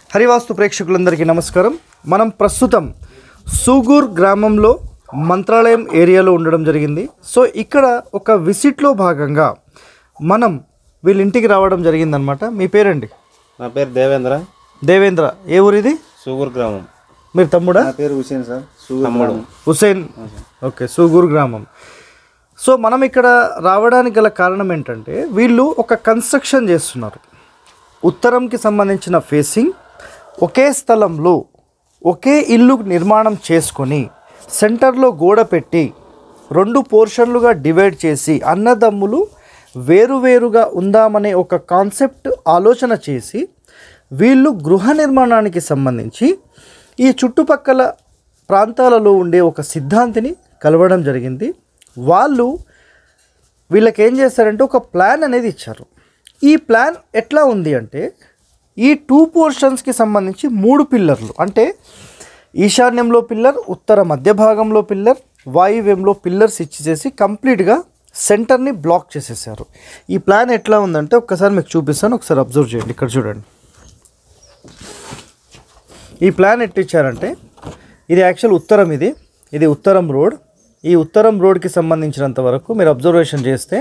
హరివాస్తు ప్రేక్షకులందరికీ నమస్కారం మనం ప్రస్తుతం సూగూర్ గ్రామంలో మంత్రాలయం ఏరియాలో ఉండడం జరిగింది సో ఇక్కడ ఒక విజిట్లో భాగంగా మనం వీళ్ళ ఇంటికి రావడం జరిగిందనమాట మీ పేరండి నా పేరు దేవేంద్ర దేవేంద్ర ఏ ఊరిది సూగూరు గ్రామం మీరు తమ్ముడా నా పేరు హుసేన్ సార్ తమ్ముడు హుసేన్ ఓకే సూగూర్ గ్రామం సో మనం ఇక్కడ రావడానికి గల కారణం ఏంటంటే వీళ్ళు ఒక కన్స్ట్రక్షన్ చేస్తున్నారు ఉత్తరంకి సంబంధించిన ఫేసింగ్ ఒకే స్థలంలో ఒకే ఇల్లు నిర్మాణం చేసుకొని సెంటర్లో గోడ పెట్టి రెండు పోర్షన్లుగా డివైడ్ చేసి అన్నదమ్ములు వేరువేరుగా ఉందామనే ఒక కాన్సెప్ట్ ఆలోచన చేసి వీళ్ళు గృహ నిర్మాణానికి సంబంధించి ఈ చుట్టుపక్కల ప్రాంతాలలో ఉండే ఒక సిద్ధాంతిని కలవడం జరిగింది వాళ్ళు వీళ్ళకి ఏం చేస్తారంటే ఒక ప్లాన్ అనేది ఇచ్చారు ఈ ప్లాన్ ఎట్లా ఉంది అంటే ఈ టూ పోర్షన్స్కి సంబంధించి మూడు పిల్లర్లు అంటే ఈశాన్యంలో పిల్లర్ ఉత్తర మధ్య భాగంలో పిల్లర్ వాయువ్యంలో పిల్లర్స్ ఇచ్చేసి కంప్లీట్గా సెంటర్ని బ్లాక్ చేసేసారు ఈ ప్లాన్ ఎట్లా ఉందంటే ఒక్కసారి మీకు చూపిస్తాను ఒకసారి అబ్జర్వ్ చేయండి ఇక్కడ చూడండి ఈ ప్లాన్ ఎట్టిచ్చారంటే ఇది యాక్చువల్ ఉత్తరం ఇది ఇది ఉత్తరం రోడ్ ఈ ఉత్తరం రోడ్కి సంబంధించినంత వరకు మీరు అబ్జర్వేషన్ చేస్తే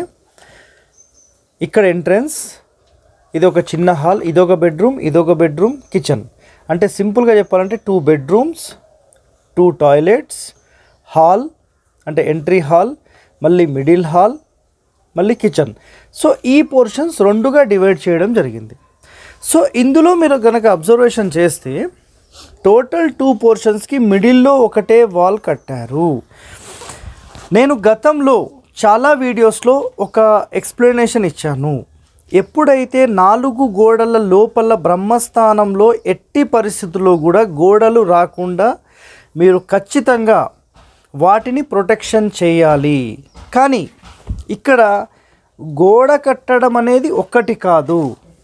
ఇక్కడ ఎంట్రన్స్ ఇది ఒక చిన్న హాల్ ఇదొక బెడ్రూమ్ ఇదొక బెడ్రూమ్ కిచెన్ అంటే సింపుల్గా చెప్పాలంటే two bedrooms two toilets hall అంటే ఎంట్రీ హాల్ మళ్ళీ మిడిల్ హాల్ మళ్ళీ కిచెన్ సో ఈ పోర్షన్స్ రెండుగా డివైడ్ చేయడం జరిగింది సో ఇందులో మీరు కనుక అబ్జర్వేషన్ చేస్తే టోటల్ టూ పోర్షన్స్కి మిడిల్లో ఒకటే వాల్ కట్టారు నేను గతంలో చాలా వీడియోస్లో ఒక ఎక్స్ప్లెనేషన్ ఇచ్చాను ఎప్పుడైతే నాలుగు గోడల లోపల బ్రహ్మస్థానంలో ఎట్టి పరిస్థితుల్లో కూడా గోడలు రాకుండా మీరు ఖచ్చితంగా వాటిని ప్రొటెక్షన్ చేయాలి కానీ ఇక్కడ గోడ కట్టడం అనేది ఒక్కటి కాదు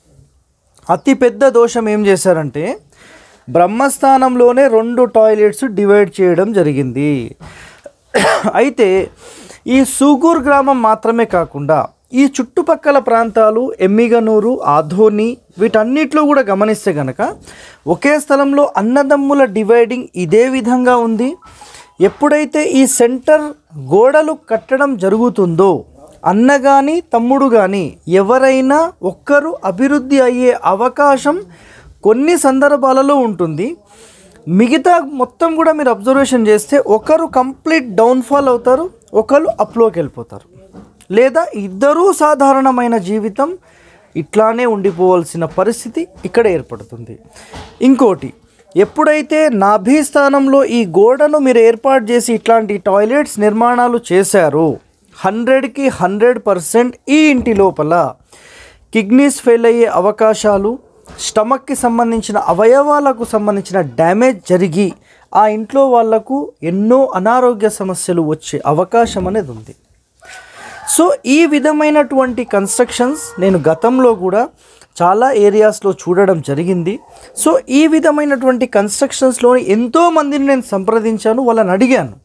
అతి పెద్ద దోషం ఏం చేశారంటే బ్రహ్మస్థానంలోనే రెండు టాయిలెట్స్ డివైడ్ చేయడం జరిగింది అయితే ఈ సూగూర్ గ్రామం మాత్రమే కాకుండా ఈ చుట్టుపక్కల ప్రాంతాలు ఎమ్మిగనూరు ఆధోని వీటన్నిటిలో కూడా గమనిస్తే గనక ఒకే స్థలంలో అన్నదమ్ముల డివైడింగ్ ఇదే విధంగా ఉంది ఎప్పుడైతే ఈ సెంటర్ గోడలు కట్టడం జరుగుతుందో అన్న కానీ తమ్ముడు కానీ ఎవరైనా ఒక్కరు అభివృద్ధి అయ్యే అవకాశం కొన్ని సందర్భాలలో ఉంటుంది మిగతా మొత్తం కూడా మీరు అబ్జర్వేషన్ చేస్తే ఒకరు కంప్లీట్ డౌన్ఫాల్ అవుతారు ఒకరు అప్లోకి వెళ్ళిపోతారు లేదా ఇద్దరూ సాధారణమైన జీవితం ఇట్లానే ఉండిపోవాల్సిన పరిస్థితి ఇక్కడ ఏర్పడుతుంది ఇంకోటి ఎప్పుడైతే నాభి స్థానంలో ఈ గోడను మీరు ఏర్పాటు చేసి ఇట్లాంటి టాయిలెట్స్ నిర్మాణాలు చేశారో హండ్రెడ్కి హండ్రెడ్ పర్సెంట్ ఈ ఇంటి లోపల కిడ్నీస్ ఫెయిల్ అయ్యే అవకాశాలు స్టమక్కి సంబంధించిన అవయవాలకు సంబంధించిన డ్యామేజ్ జరిగి ఆ ఇంట్లో వాళ్లకు ఎన్నో అనారోగ్య సమస్యలు వచ్చే అవకాశం అనేది ఉంది సో ఈ విధమైనటువంటి కన్స్ట్రక్షన్స్ నేను గతంలో కూడా చాలా ఏరియాస్లో చూడడం జరిగింది సో ఈ విధమైనటువంటి కన్స్ట్రక్షన్స్లో ఎంతో మందిని నేను సంప్రదించాను వాళ్ళని అడిగాను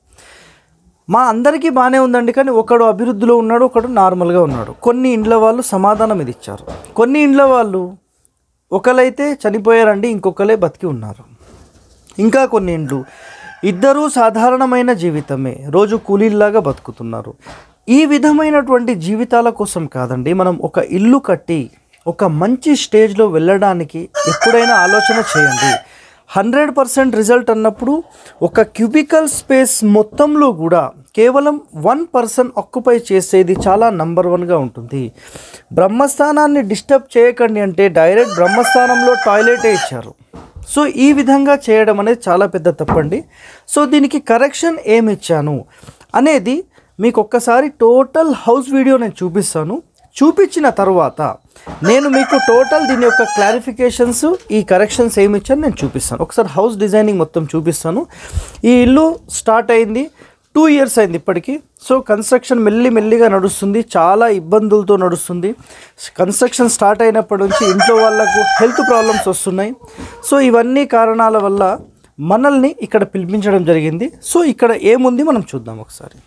మా అందరికీ బాగానే ఉందండి కానీ ఒకడు అభివృద్ధిలో ఉన్నాడు ఒకడు నార్మల్గా ఉన్నాడు కొన్ని ఇండ్ల వాళ్ళు సమాధానం ఇది ఇచ్చారు కొన్ని ఇండ్ల వాళ్ళు ఒకరైతే చనిపోయారండి ఇంకొకరే బతికి ఉన్నారు ఇంకా కొన్ని ఇండ్లు ఇద్దరూ సాధారణమైన జీవితమే రోజు కూలీల్లాగా బతుకుతున్నారు ఈ విధమైనటువంటి జీవితాల కోసం కాదండి మనం ఒక ఇల్లు కట్టి ఒక మంచి స్టేజ్లో వెళ్ళడానికి ఎప్పుడైనా ఆలోచన చేయండి హండ్రెడ్ పర్సెంట్ రిజల్ట్ అన్నప్పుడు ఒక క్యూబికల్ స్పేస్ మొత్తంలో కూడా కేవలం వన్ పర్సన్ ఆక్యుపై చేసేది చాలా నంబర్ వన్గా ఉంటుంది బ్రహ్మస్థానాన్ని డిస్టర్బ్ చేయకండి అంటే డైరెక్ట్ బ్రహ్మస్థానంలో టాయిలెటే ఇచ్చారు సో ఈ విధంగా చేయడం అనేది చాలా పెద్ద తప్పండి సో దీనికి కరెక్షన్ ఏమి ఇచ్చాను అనేది మీకు ఒక్కసారి టోటల్ హౌస్ వీడియో నేను చూపిస్తాను చూపించిన తర్వాత నేను మీకు టోటల్ దీని యొక్క క్లారిఫికేషన్స్ ఈ కరెక్షన్స్ ఏమి ఇచ్చాను నేను చూపిస్తాను ఒకసారి హౌస్ డిజైనింగ్ మొత్తం చూపిస్తాను ఈ ఇల్లు స్టార్ట్ అయింది టూ ఇయర్స్ అయింది ఇప్పటికీ సో కన్స్ట్రక్షన్ మెల్లి మెల్లిగా నడుస్తుంది చాలా ఇబ్బందులతో నడుస్తుంది కన్స్ట్రక్షన్ స్టార్ట్ అయినప్పటి నుంచి ఇంట్లో వాళ్ళకు హెల్త్ ప్రాబ్లమ్స్ వస్తున్నాయి సో ఇవన్నీ కారణాల వల్ల మనల్ని ఇక్కడ పిలిపించడం జరిగింది సో ఇక్కడ ఏముంది మనం చూద్దాం ఒకసారి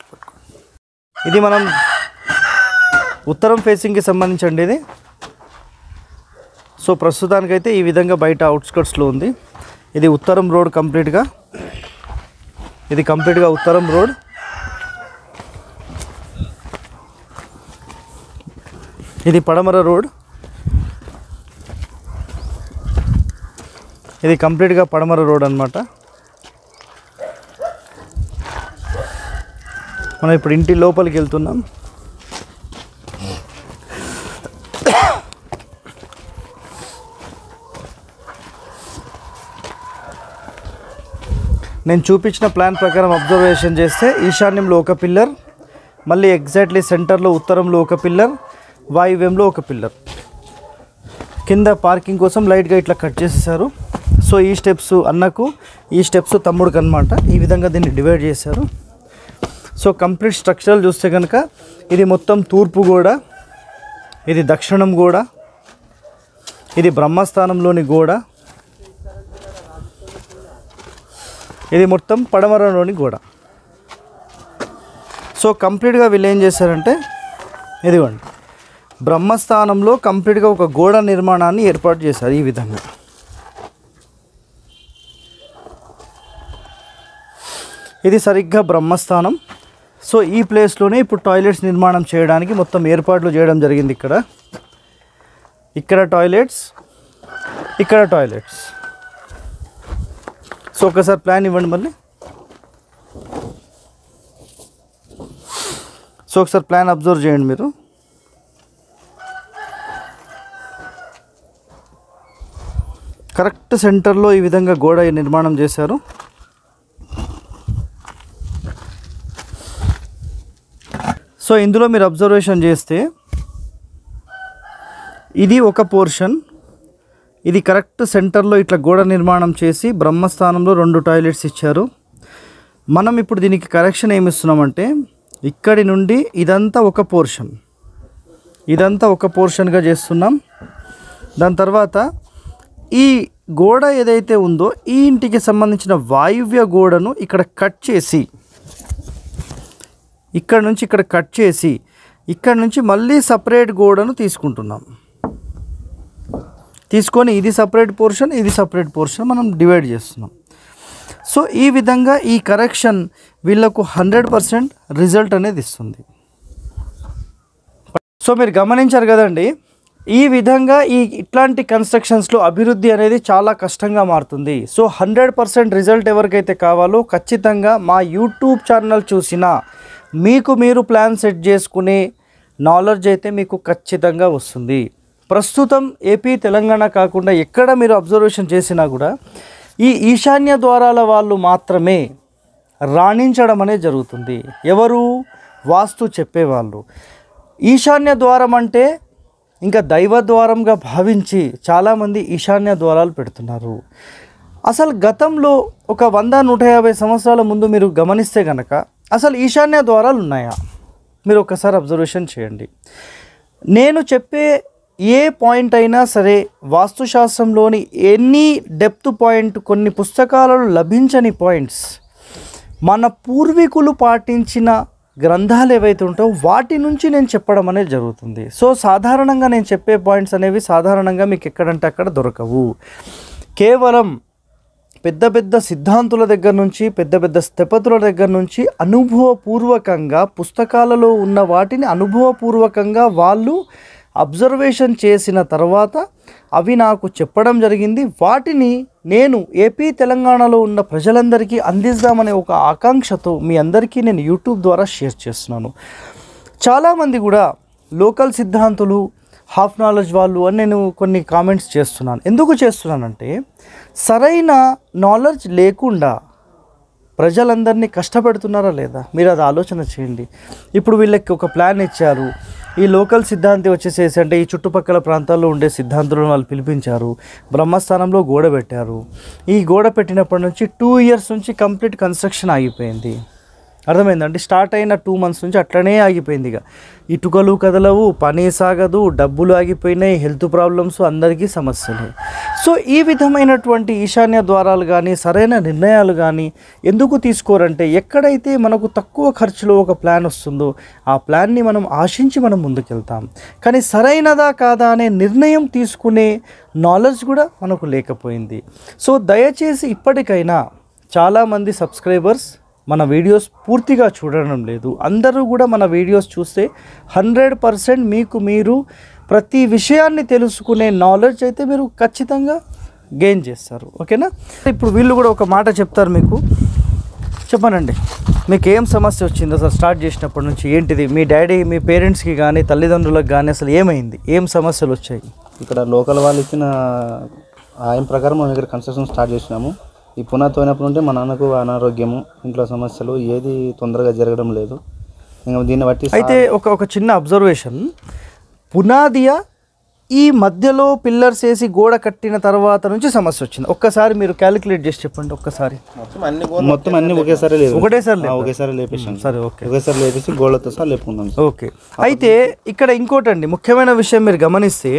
ఇది మనం ఉత్తరం ఫేసింగ్కి సంబంధించండి ఇది సో ప్రస్తుతానికైతే ఈ విధంగా బయట అవుట్స్కట్స్లో ఉంది ఇది ఉత్తరం రోడ్ కంప్లీట్గా ఇది కంప్లీట్గా ఉత్తరం రోడ్ ఇది పడమర రోడ్ ఇది కంప్లీట్గా పడమర రోడ్ అన్నమాట మనం ఇప్పుడు ఇంటి లోపలికి వెళ్తున్నాం నేను చూపించిన ప్లాన్ ప్రకారం అబ్జర్వేషన్ చేస్తే ఈశాన్యంలో ఒక పిల్లర్ మళ్ళీ ఎగ్జాక్ట్లీ సెంటర్లో ఉత్తరంలో ఒక పిల్లర్ వాయువ్యంలో ఒక పిల్లర్ కింద పార్కింగ్ కోసం లైట్గా ఇట్లా కట్ చేసేసారు సో ఈ స్టెప్స్ అన్నకు ఈ స్టెప్స్ తమ్ముడికి అనమాట ఈ విధంగా దీన్ని డివైడ్ చేశారు సో కంప్లీట్ స్ట్రక్చరల్ చూస్తే కనుక ఇది మొత్తం తూర్పు గోడ ఇది దక్షిణం గోడ ఇది బ్రహ్మస్థానంలోని గోడ ఇది మొత్తం పడమరలోని గోడ సో కంప్లీట్గా వీళ్ళు ఏం చేశారంటే ఇదిగోండి బ్రహ్మస్థానంలో కంప్లీట్గా ఒక గోడ నిర్మాణాన్ని ఏర్పాటు చేశారు ఈ విధంగా ఇది సరిగ్గా బ్రహ్మస్థానం సో ఈ ప్లేస్లోనే ఇప్పుడు టాయిలెట్స్ నిర్మాణం చేయడానికి మొత్తం ఏర్పాట్లు చేయడం జరిగింది ఇక్కడ ఇక్కడ టాయిలెట్స్ ఇక్కడ టాయిలెట్స్ సో ఒకసారి ప్లాన్ ఇవ్వండి మళ్ళీ సో ఒకసారి ప్లాన్ అబ్జర్వ్ చేయండి మీరు కరెక్ట్ సెంటర్లో ఈ విధంగా గోడ నిర్మాణం చేశారు సో ఇందులో మీరు అబ్జర్వేషన్ చేస్తే ఇది ఒక పోర్షన్ ఇది కరెక్ట్ సెంటర్లో ఇట్లా గోడ నిర్మాణం చేసి బ్రహ్మస్థానంలో రెండు టాయిలెట్స్ ఇచ్చారు మనం ఇప్పుడు దీనికి కరెక్షన్ ఏమి ఇస్తున్నామంటే ఇక్కడి నుండి ఇదంతా ఒక పోర్షన్ ఇదంతా ఒక పోర్షన్గా చేస్తున్నాం దాని తర్వాత ఈ గోడ ఏదైతే ఉందో ఈ ఇంటికి సంబంధించిన వాయువ్య గోడను ఇక్కడ కట్ చేసి ఇక్కడ నుంచి ఇక్కడ కట్ చేసి ఇక్కడ నుంచి మళ్ళీ సపరేట్ గోడను తీసుకుంటున్నాం తీసుకొని ఇది సపరేట్ పోర్షన్ ఇది సపరేట్ పోర్షన్ మనం డివైడ్ చేస్తున్నాం సో ఈ విధంగా ఈ కరెక్షన్ వీళ్ళకు హండ్రెడ్ పర్సెంట్ రిజల్ట్ అనేది ఇస్తుంది సో మీరు గమనించారు కదండి ఈ విధంగా ఈ ఇట్లాంటి కన్స్ట్రక్షన్స్లో అభివృద్ధి అనేది చాలా కష్టంగా మారుతుంది సో హండ్రెడ్ పర్సెంట్ రిజల్ట్ ఎవరికైతే కావాలో ఖచ్చితంగా మా యూట్యూబ్ ఛానల్ చూసినా మీకు మీరు ప్లాన్ సెట్ చేసుకునే నాలెడ్జ్ అయితే మీకు ఖచ్చితంగా వస్తుంది ప్రస్తుతం ఏపీ తెలంగాణ కాకుండా ఎక్కడ మీరు అబ్జర్వేషన్ చేసినా కూడా ఈ ఈశాన్య ద్వారాల వాళ్ళు మాత్రమే రాణించడం అనేది జరుగుతుంది ఎవరు వాస్తు చెప్పేవాళ్ళు ఈశాన్య ద్వారం అంటే ఇంకా దైవ ద్వారంగా భావించి చాలామంది ఈశాన్య ద్వారాలు పెడుతున్నారు అసలు గతంలో ఒక వంద నూట యాభై సంవత్సరాల ముందు మీరు గమనిస్తే కనుక అసలు ఈశాన్య ద్వారాలు ఉన్నాయా మీరు ఒకసారి అబ్జర్వేషన్ చేయండి నేను చెప్పే ఏ పాయింట్ అయినా సరే వాస్తుశాస్త్రంలోని ఎనీ డెప్త్ పాయింట్ కొన్ని పుస్తకాలలో లభించని పాయింట్స్ మన పూర్వీకులు పాటించిన గ్రంథాలు ఏవైతే ఉంటాయో వాటి నుంచి నేను చెప్పడం అనేది జరుగుతుంది సో సాధారణంగా నేను చెప్పే పాయింట్స్ అనేవి సాధారణంగా మీకు ఎక్కడంటే అక్కడ దొరకవు కేవలం పెద్ద పెద్ద సిద్ధాంతుల దగ్గర నుంచి పెద్ద పెద్ద స్థపతుల దగ్గర నుంచి అనుభవపూర్వకంగా పుస్తకాలలో ఉన్న వాటిని అనుభవపూర్వకంగా వాళ్ళు అబ్జర్వేషన్ చేసిన తర్వాత అవి నాకు చెప్పడం జరిగింది వాటిని నేను ఏపీ తెలంగాణలో ఉన్న ప్రజలందరికీ అందిద్దామనే ఒక ఆకాంక్షతో మీ అందరికీ నేను యూట్యూబ్ ద్వారా షేర్ చేస్తున్నాను చాలామంది కూడా లోకల్ సిద్ధాంతులు హాఫ్ నాలెడ్జ్ వాళ్ళు అని నేను కొన్ని కామెంట్స్ చేస్తున్నాను ఎందుకు చేస్తున్నానంటే సరైన నాలెడ్జ్ లేకుండా ప్రజలందరినీ కష్టపెడుతున్నారా లేదా మీరు అది ఆలోచన చేయండి ఇప్పుడు వీళ్ళకి ఒక ప్లాన్ ఇచ్చారు ఈ లోకల్ సిద్ధాంతి వచ్చేసేసి అంటే ఈ చుట్టుపక్కల ప్రాంతాల్లో ఉండే సిద్ధాంతులను వాళ్ళు పిలిపించారు బ్రహ్మస్థానంలో గోడ పెట్టారు ఈ గోడ పెట్టినప్పటి నుంచి టూ ఇయర్స్ నుంచి కంప్లీట్ కన్స్ట్రక్షన్ ఆగిపోయింది అర్థమైందండి స్టార్ట్ అయిన టూ మంత్స్ నుంచి అట్లనే ఆగిపోయింది ఇక ఇటుకలు కదలవు పని సాగదు డబ్బులు ఆగిపోయినాయి హెల్త్ ప్రాబ్లమ్స్ అందరికీ సమస్యలు సో ఈ విధమైనటువంటి ఈశాన్య ద్వారాలు కానీ సరైన నిర్ణయాలు కానీ ఎందుకు తీసుకోరంటే ఎక్కడైతే మనకు తక్కువ ఖర్చులో ఒక ప్లాన్ వస్తుందో ఆ ప్లాన్ని మనం ఆశించి మనం ముందుకెళ్తాం కానీ సరైనదా కాదా అనే నిర్ణయం తీసుకునే నాలెడ్జ్ కూడా మనకు లేకపోయింది సో దయచేసి ఇప్పటికైనా చాలామంది సబ్స్క్రైబర్స్ మన వీడియోస్ పూర్తిగా చూడడం లేదు అందరూ కూడా మన వీడియోస్ చూస్తే హండ్రెడ్ పర్సెంట్ మీకు మీరు ప్రతి విషయాన్ని తెలుసుకునే నాలెడ్జ్ అయితే మీరు ఖచ్చితంగా గెయిన్ చేస్తారు ఓకేనా ఇప్పుడు వీళ్ళు కూడా ఒక మాట చెప్తారు మీకు చెప్పనండి మీకు ఏం సమస్య వచ్చింది అసలు స్టార్ట్ చేసినప్పటి నుంచి ఏంటిది మీ డాడీ మీ పేరెంట్స్కి కానీ తల్లిదండ్రులకు కానీ అసలు ఏమైంది ఏం సమస్యలు వచ్చాయి ఇక్కడ లోకల్ వాళ్ళు ఇచ్చిన ఆయన ప్రకారం మేము ఇక్కడ కన్స్ట్రక్షన్ స్టార్ట్ చేసినాము ఈ పునాది తోయినప్పుడు ఉంటే మా నాన్నకు అనారోగ్యము ఇంట్లో సమస్యలు ఏది తొందరగా జరగడం లేదు ఇంకా దీన్ని బట్టి సా- అయితే ఒక ఒక చిన్న అబ్జర్వేషన్ పునాదియా ఈ మధ్యలో పిల్లర్స్ వేసి గోడ కట్టిన తర్వాత నుంచి సమస్య వచ్చింది ఒక్కసారి మీరు క్యాలిక్యులేట్ చేసి చెప్పండి ఒక్కసారి మొత్తం అన్ని ఒకేసారి లేదు ఒకటేసారి లేపారు. ఒకేసారి లేపేసాం సరే ఓకే ఒకేసారి లేపేసి గోళ్ళతో సహా లేపుకున్నాం సార్. ఓకే అయితే ఇక్కడ ఇంకోటండి ముఖ్యమైన విషయం మీరు గమనిస్తే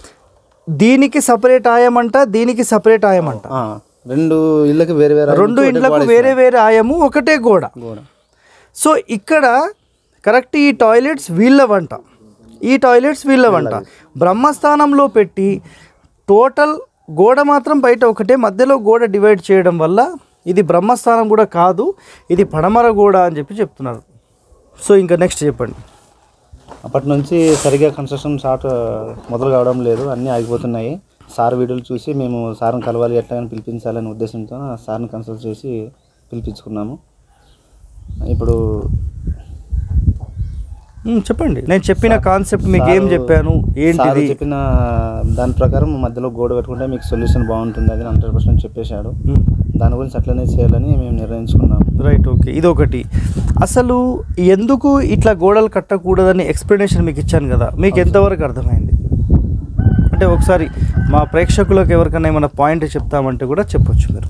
దీనికి సపరేట్ ఆయమంట దీనికి సపరేట్ ఆయమంట ఆ, రెండు ఇళ్ళకి వేరే వేరే రెండు ఇండ్లకు వేరే వేరే ఆయము ఒకటే గోడ గోడ సో ఇక్కడ కరెక్ట్ ఈ టాయిలెట్స్ వీళ్ళవంట ఈ టాయిలెట్స్ వీళ్ళవంట బ్రహ్మస్థానంలో పెట్టి టోటల్ గోడ మాత్రం బయట ఒకటే మధ్యలో గోడ డివైడ్ చేయడం వల్ల ఇది బ్రహ్మస్థానం కూడా కాదు ఇది పడమర గోడ అని చెప్పి చెప్తున్నారు సో ఇంకా నెక్స్ట్ చెప్పండి అప్పటి నుంచి సరిగా కన్స్ట్రక్షన్ స్టార్ట్ మొదలు కావడం లేదు అన్నీ ఆగిపోతున్నాయి సార్ వీడియోలు చూసి మేము సార్ని కలవాలి ఎట్లాగని పిలిపించాలనే ఉద్దేశంతో ఆ సార్ని కన్సల్ట్ చేసి పిలిపించుకున్నాము ఇప్పుడు మ్, చెప్పండి నేను చెప్పిన కాన్సెప్ట్ మీకు ఏం సారు- చెప్పాను సార్ ఏంటిది చెప్పిన దాని ప్రకారం మధ్యలో గోడ కట్టుకుంటే మీకు సొల్యూషన్ బాగుంటుంది అది హండ్రెడ్ పర్సెంట్ చెప్పేశాడు మ్. దాని గురించి అట్లనే చేయాలని మేము నిర్ణయించుకున్నాము రైట్ ఓకే ఇదొకటి అసలు ఎందుకు ఇట్లా గోడలు కట్టకూడదని ఎక్స్ప్లెనేషన్ మీకు ఇచ్చాను కదా మీకు ఎంతవరకు అర్థమైంది అంటే ఒకసారి మా ప్రేక్షకులకు ఎవరికైనా ఏమైనా పాయింట్ చెప్తామంటే కూడా చెప్పొచ్చు మీరు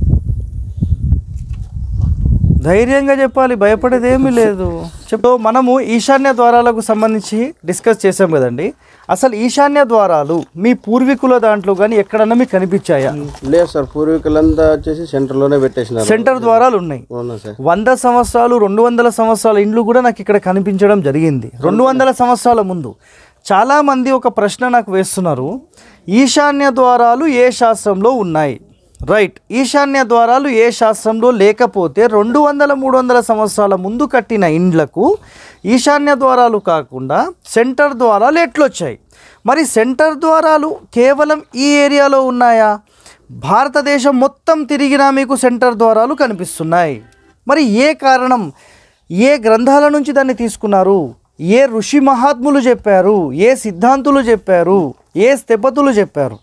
ధైర్యంగా చెప్పాలి భయపడేది ఏమీ లేదు చెప్పు మనము ఈశాన్య ద్వారాలకు సంబంధించి డిస్కస్ చేసాం కదండి అసలు ఈశాన్య ద్వారాలు మీ పూర్వీకుల దాంట్లో కానీ ఎక్కడన్నా మీకు కనిపించాయా లేదు సార్ పూర్వీకులంతా వచ్చేసి సెంటర్లోనే పెట్టేసినారు సెంటర్ ద్వారాలు ఉన్నాయి అవునా సార్ వంద సంవత్సరాలు రెండు వందల సంవత్సరాల ఇండ్లు కూడా నాకు ఇక్కడ కనిపించడం జరిగింది రెండు వందల సంవత్సరాల ముందు చాలామంది ఒక ప్రశ్న నాకు వేస్తున్నారు ఈశాన్య ద్వారాలు ఏ శాస్త్రంలో ఉన్నాయి రైట్ ఈశాన్య ద్వారాలు ఏ శాస్త్రంలో లేకపోతే రెండు వందల మూడు వందల సంవత్సరాల ముందు కట్టిన ఇండ్లకు ఈశాన్య ద్వారాలు కాకుండా సెంటర్ ద్వారాలు ఎట్లొచ్చాయి మరి సెంటర్ ద్వారాలు కేవలం ఈ ఏరియాలో ఉన్నాయా భారతదేశం మొత్తం తిరిగినా మీకు సెంటర్ ద్వారాలు కనిపిస్తున్నాయి మరి ఏ కారణం ఏ గ్రంథాల నుంచి దాన్ని తీసుకున్నారు ఏ ఋషి మహాత్ములు చెప్పారు ఏ సిద్ధాంతులు చెప్పారు ఏ స్థపతులు చెప్పారు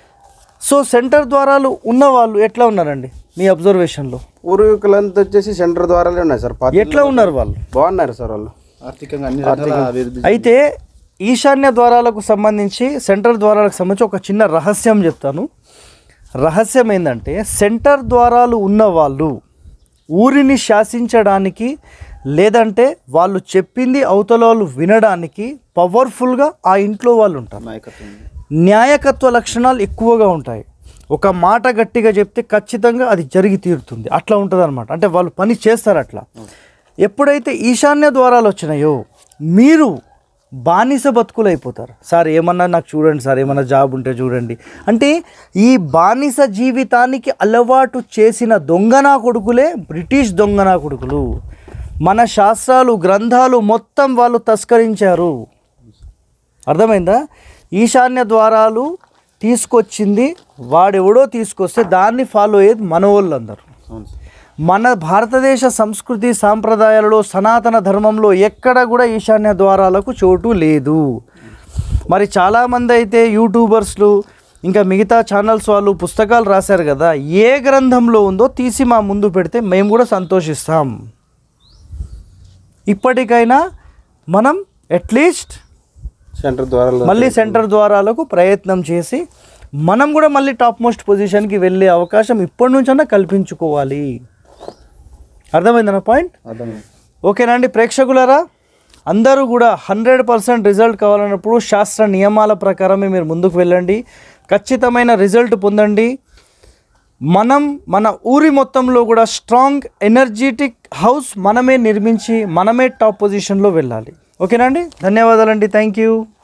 సో సెంటర్ ద్వారాలు ఉన్నవాళ్ళు ఎట్లా ఉన్నారండి మీ అబ్జర్వేషన్లో పూర్వీకులంతా వచ్చేసి సెంటర్ ద్వారాలే ఉన్నాయి సార్ పాత ఎట్లా ఉన్నారు వాళ్ళు బాగున్నారు సార్ వాళ్ళు ఆర్థికంగా అన్ని రకాల అభివృద్ధి అయితే ఈశాన్య ద్వారాలకు సంబంధించి సెంటర్ ద్వారాలకు సంబంధించి ఒక చిన్న రహస్యం చెప్తాను రహస్యం ఏంటంటే సెంటర్ ద్వారాలు ఉన్నవాళ్ళు ఊరిని శాసించడానికి లేదంటే వాళ్ళు చెప్పింది అవతల వాళ్ళు వినడానికి పవర్ఫుల్గా ఆ ఇంట్లో వాళ్ళు ఉంటారు నాయకత్వం న్యాయకత్వ లక్షణాలు ఎక్కువగా ఉంటాయి ఒక మాట గట్టిగా చెప్తే ఖచ్చితంగా అది జరిగి తీరుతుంది అట్లా ఉంటుంది అనమాట అంటే వాళ్ళు పని చేస్తారు అట్లా ఎప్పుడైతే ఈశాన్య ద్వారాలు వచ్చినాయో మీరు బానిస బతుకులు అయిపోతారు సార్ ఏమన్నా నాకు చూడండి సార్ ఏమన్నా జాబ్ ఉంటే చూడండి అంటే ఈ బానిస జీవితానికి అలవాటు చేసిన దొంగనా కొడుకులే బ్రిటిష్ దొంగనా కొడుకులు మన శాస్త్రాలు గ్రంథాలు మొత్తం వాళ్ళు తస్కరించారు అర్థమైందా ఈశాన్య ద్వారాలు తీసుకొచ్చింది వాడెవడో తీసుకొస్తే దాన్ని ఫాలో అయ్యేది మన వాళ్ళు అందరు అవును సార్. మన భారతదేశ సంస్కృతి సాంప్రదాయాలలో సనాతన ధర్మంలో ఎక్కడ కూడా ఈశాన్య ద్వారాలకు చోటు లేదు మరి చాలామంది అయితే యూట్యూబర్స్లు ఇంకా మిగతా ఛానల్స్ వాళ్ళు పుస్తకాలు రాశారు కదా ఏ గ్రంథంలో ఉందో తీసి మా ముందు పెడితే మేము కూడా సంతోషిస్తాం ఇప్పటికైనా మనం అట్లీస్ట్ సెంటర్ ద్వారాలు మళ్ళీ సెంటర్ ద్వారాలకు ప్రయత్నం చేసి మనం కూడా మళ్ళీ టాప్ మోస్ట్ పొజిషన్కి వెళ్ళే అవకాశం ఇప్పటి నుంచైనా కల్పించుకోవాలి అర్థమైందన్న పాయింట్ అర్థమైంది ఓకేనా అండి ప్రేక్షకులారా అందరూ కూడా హండ్రెడ్ పర్సెంట్ రిజల్ట్ కావాలన్నప్పుడు శాస్త్ర నియమాల ప్రకారమే మీరు ముందుకు వెళ్ళండి ఖచ్చితమైన రిజల్ట్ పొందండి మనం మన ఊరి మొత్తంలో కూడా స్ట్రాంగ్ ఎనర్జెటిక్ హౌస్ మనమే నిర్మించి మనమే టాప్ పొజిషన్లో వెళ్ళాలి ఓకేనా అండి ధన్యవాదాలండి థ్యాంక్ యూ